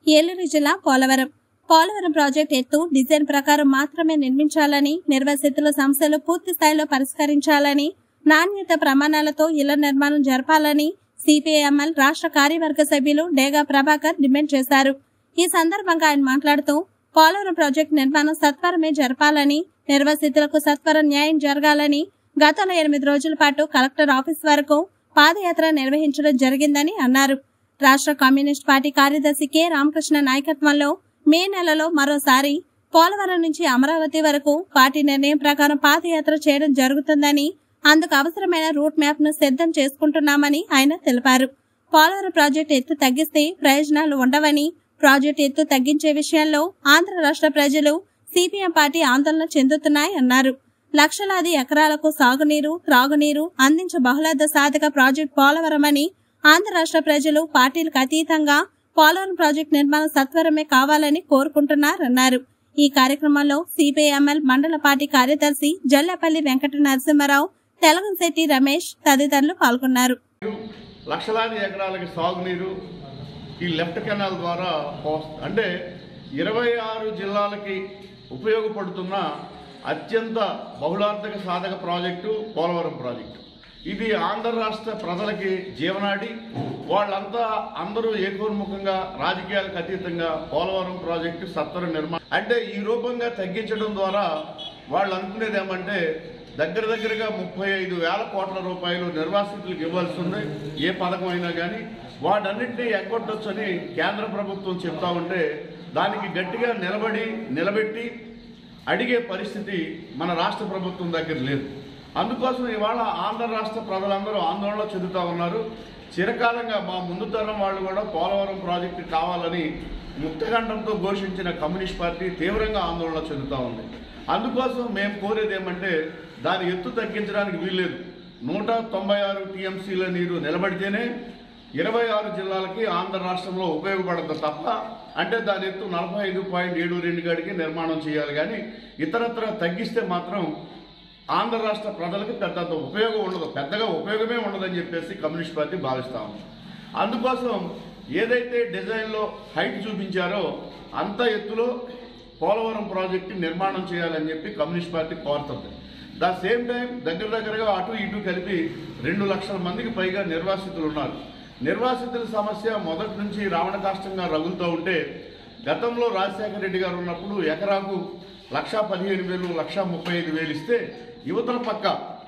ఏలూరు జిల్లా పోలవరం పోలవరం ప్రాజెక్ట్ ఎత్తు డిజైన్ ప్రకారం మాత్రమే నిర్మించాలని నిర్వాసితుల సమస్యలు పూర్తి స్థాయిలో పరిష్కరించాలని నాణ్యత ప్రమాణాలతో ఇళ్ల నిర్మాణం జరపాలని సిపిఐఎంఎల్ రాష్ట్ర కార్యవర్గ సభ్యులు డేగా ప్రభాకర్ డిమాండ్ చేశారు ఈ సందర్భంగా ఆయన మాట్లాడుతూ పోలవరం ప్రాజెక్టు నిర్మాణం సత్వరమే జరపాలని నిర్వాసితులకు సత్వర న్యాయం జరగాలని గతంలో ఎనిమిది రోజుల పాటు కలెక్టర్ ఆఫీస్ వరకు పాదయాత్ర నిర్వహించడం జరిగిందని అన్నారు రాష్ట్ర కమ్యూనిస్ట్ పార్టీ కార్యదర్శి కె రామకృష్ణ నాయకత్వంలో మే నెలలో మరోసారి పోలవరం నుంచి అమరావతి వరకు పార్టీ నిర్ణయం ప్రకారం పాదయాత్ర చేయడం జరుగుతుందని అందుకు అవసరమైన రూట్ మ్యాప్ ను సిద్ధం చేసుకుంటున్నామని ఆయన తెలిపారు పోలవరం ప్రాజెక్టు ఎత్తు తగ్గిస్తే ప్రయోజనాలు ఉండవని ప్రాజెక్టు ఎత్తు తగ్గించే విషయంలో ఆంధ్ర రాష్ట్ర ప్రజలు సిపిఎం పార్టీ ఆందోళన చెందుతున్నాయన్నారు లక్షలాది ఎకరాలకు సాగునీరు త్రాగునీరు అందించే బహుళార్థ సాధక ప్రాజెక్టు పోలవరమని ఆంధ్ర రాష్ట్ర ప్రజలు పార్టీలకు అతీతంగా పోలవరం ప్రాజెక్టు నిర్మాణం సత్వరమే కావాలని కోరుకుంటున్నారన్నారు ఈ కార్యక్రమంలో సిపిఐఎంఎల్ మండల పార్టీ కార్యదర్శి జల్లపల్లి వెంకట నరసింహారావు తెలగంశెట్టి రమేష్ తదితరులు పాల్గొన్నారు లక్షలాది ఎకరాలకి సాగునీరు ఈ లెఫ్ట్ కెనాల్ ద్వారా పోస్- అంటే ఇరవై ఆరు జిల్లాలకి ఉపయోగపడుతున్న అత్యంత బహుళార్థక సాధక ప్రాజెక్టు పోలవరం ప్రాజెక్టు ఇది ఆంధ్ర రాష్ట్ర ప్రజలకి జీవనాడి వాళ్ళంతా అందరూ ఏకోన్ముఖంగా రాజకీయాలకు అతీతంగా పోలవరం ప్రాజెక్టు సత్వర నిర్మాణం అంటే ఈ రూపంగా తగ్గించడం ద్వారా వాళ్ళు అనుకునేది ఏమంటే దగ్గర దగ్గరగా ముప్పై ఐదు వేల కోట్ల రూపాయలు నిర్వాసితులకు ఇవ్వాల్సి ఉంది ఏ పథకం అయినా కానీ వాటన్నింటినీ ఎగ్గొట్టొచ్చని కేంద్ర ప్రభుత్వం చెప్తా ఉంటే దానికి గట్టిగా నిలబడి నిలబెట్టి అడిగే పరిస్థితి మన రాష్ట్ర ప్రభుత్వం దగ్గర లేదు అందుకోసం ఇవాళ ఆంధ్ర రాష్ట్ర ప్రజలందరూ ఆందోళన చెందుతా ఉన్నారు చిరకాలంగా మా ముందు తరం వాళ్ళు కూడా పోలవరం ప్రాజెక్టు కావాలని ముక్తగండంతో ఘోషించిన కమ్యూనిస్ట్ పార్టీ తీవ్రంగా ఆందోళన చెందుతా ఉంది అందుకోసం మేము కోరేది ఏమంటే దాని ఎత్తు తగ్గించడానికి వీల్లేదు నూట తొంభై ఆరు టీఎంసీల నీరు నిలబడితేనే ఇరవై ఆరు జిల్లాలకి ఆంధ్ర రాష్ట్రంలో ఉపయోగపడదు తప్ప అంటే దాని ఎత్తు నలభై ఐదు పాయింట్ ఏడు రెండు గడికి నిర్మాణం చేయాలి కానీ ఇతరత్ర తగ్గిస్తే మాత్రం ఆంధ్ర రాష్ట్ర ప్రజలకు పెద్దంత ఉపయోగం ఉండదు పెద్దగా ఉపయోగమే ఉండదని చెప్పేసి కమ్యూనిస్ట్ పార్టీ భావిస్తా ఉంది అందుకోసం ఏదైతే డిజైన్లో హైట్ చూపించారో అంత ఎత్తులో పోలవరం ప్రాజెక్టు నిర్మాణం చేయాలని చెప్పి కమ్యూనిస్ట్ పార్టీ కోరుతుంది ద సేమ్ టైం దగ్గర దగ్గరగా అటు ఇటు కలిపి రెండు లక్షల మందికి పైగా నిర్వాసితులు ఉన్నారు నిర్వాసితుల సమస్య మొదటి నుంచి రావణ కాష్టంగా రగులుతూ ఉంటే గతంలో రాజశేఖర రెడ్డి గారు ఉన్నప్పుడు ఎకరాకు లక్షా పదిహేను వేలు లక్షా ముప్పై ఐదు వేలు ఇస్తే యువతల పక్క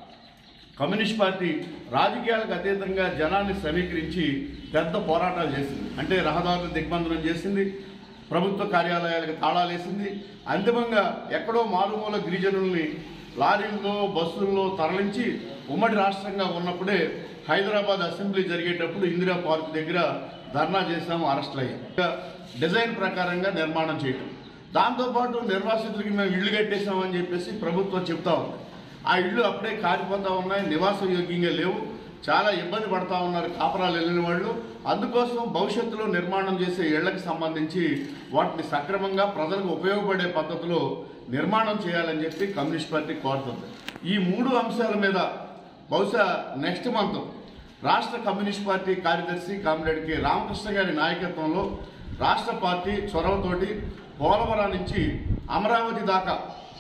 కమ్యూనిస్ట్ పార్టీ రాజకీయాలకు అతీతంగా జనాన్ని సమీకరించి పెద్ద పోరాటాలు చేసింది అంటే రహదారులు దిగ్బంధనం చేసింది ప్రభుత్వ కార్యాలయాలకు తాళాలు వేసింది అంతిమంగా ఎక్కడో మారుమూల గిరిజనుల్ని లారీల్లో బస్సుల్లో తరలించి ఉమ్మడి రాష్ట్రంగా ఉన్నప్పుడే హైదరాబాద్ అసెంబ్లీ జరిగేటప్పుడు ఇందిరా పార్క్ దగ్గర ధర్నా చేశాము అరెస్టులు అయ్యాం ఇంకా డిజైన్ ప్రకారంగా నిర్మాణం చేయటం దాంతోపాటు నిర్వాసితులకి మేము ఇల్లు కట్టేశామని చెప్పేసి ప్రభుత్వం చెప్తా ఉంది ఆ ఇళ్ళు అప్పుడే కారిపోతా ఉన్నాయి నివాస యోగ్యంగా లేవు చాలా ఇబ్బంది పడతా ఉన్నారు కాపరాలు వెళ్ళిన వాళ్ళు అందుకోసం భవిష్యత్తులో నిర్మాణం చేసే ఇళ్లకు సంబంధించి వాటిని సక్రమంగా ప్రజలకు ఉపయోగపడే పద్ధతిలో నిర్మాణం చేయాలని చెప్పి కమ్యూనిస్ట్ పార్టీ కోరుతుంది ఈ మూడు అంశాల మీద బహుశా నెక్స్ట్ మంత్ రాష్ట్ర కమ్యూనిస్ట్ పార్టీ కార్యదర్శి కామ్రేడ్ కె రామకృష్ణ గారి నాయకత్వంలో రాష్ట్ర పార్టీ చొరవతోటి పోలవరం నుంచి అమరావతి దాకా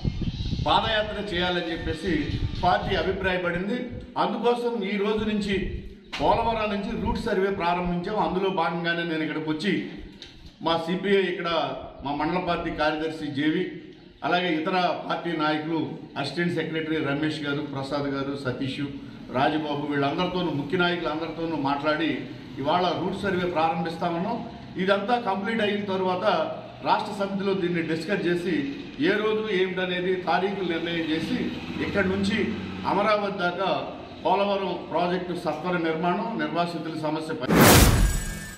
పాదయాత్ర చేయాలని చెప్పేసి పార్టీ అభిప్రాయపడింది అందుకోసం ఈ రోజు నుంచి పోలవరం నుంచి రూట్ సర్వే ప్రారంభించాం అందులో భాగంగానే నేను ఇక్కడికి వచ్చి మా సిపిఐ ఇక్కడ మా మండల పార్టీ కార్యదర్శి జేవి అలాగే ఇతర పార్టీ నాయకులు అసిస్టెంట్ సెక్రటరీ రమేష్ గారు ప్రసాద్ గారు సతీష్ రాజబాబు వీళ్ళందరితోనూ ముఖ్య నాయకులందరితోనూ మాట్లాడి ఇవాళ రూట్ సర్వే ప్రారంభిస్తామన్నాం ఇదంతా కంప్లీట్ అయిన తర్వాత రాష్ట్ర సమితిలో దీన్ని డిస్కస్ చేసి ఏ రోజు ఏమిటనేది తారీఖులు నిర్ణయం చేసి ఇక్కడి నుంచి అమరావతి దాకా పోలవరం ప్రాజెక్టు సత్వర నిర్మాణం నిర్వాసితుల సమస్య పరి-